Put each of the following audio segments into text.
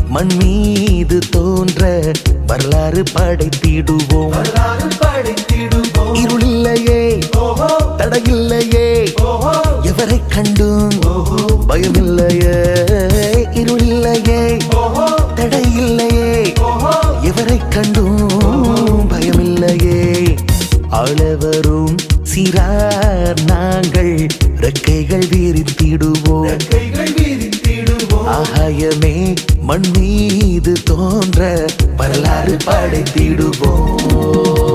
மண் மீது தோன்ற வரலாறு படைத்திடுவோம் வரலாறு படைத்திடுவோம் இருளில்லையே ஓஹோ தடையில்லையே ஓஹோ எவரை கண்டும் பயமில்லையே இருளில்லையே ஓஹோ தடையில்லையே ஓஹோ எவரை கண்டும் பயமில்லையே ஆளவரும் சிறார் நாங்கள் ரெக்கைகள் விரித்திடுவோம் கைகள் வீரித்திடுவோம் ஆகாயமே மண் மீது தோன்ற வரலாறு படைத்திடுவோம்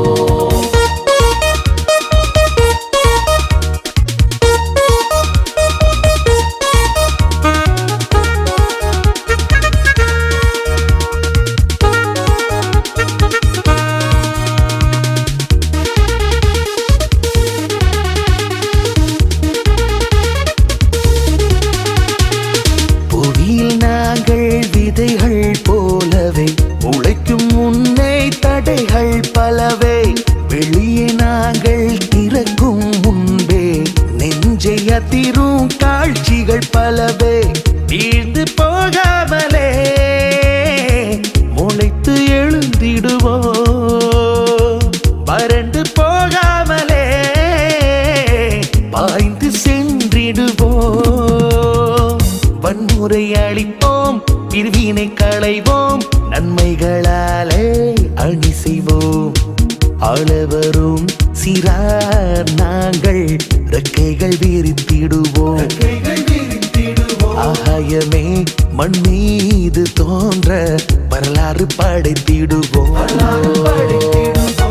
புவியில் நாங்கள் விதைகள் போலவே உழைக்கும் முன்னே தடைகள் பலவே வெளியே நாங்கள் திறக்கும் முன்பே நெஞ்சை அதிரும் காட்சிகள் பலவே வீழ்ந்து போகாமலே முளைத்து எழுந்திடுவோம் வறண்டு போகாமலே பாய்ந்து சென்றிடுவோம் வன்முறை அளிப்போம் பிரிவினை களைவோம் நன்மைகளாலே அணி செய்வோம் ஆளவரும் சிறார் நாங்கள் ரெக்கைகள் விரித்திடுவோம் கைகள் வீரித்திடுவோம் ஆகாயமே மண் மீது தோன்ற வரலாறு படைத்திடுவோம் வரலாறு படைத்திடுவோம்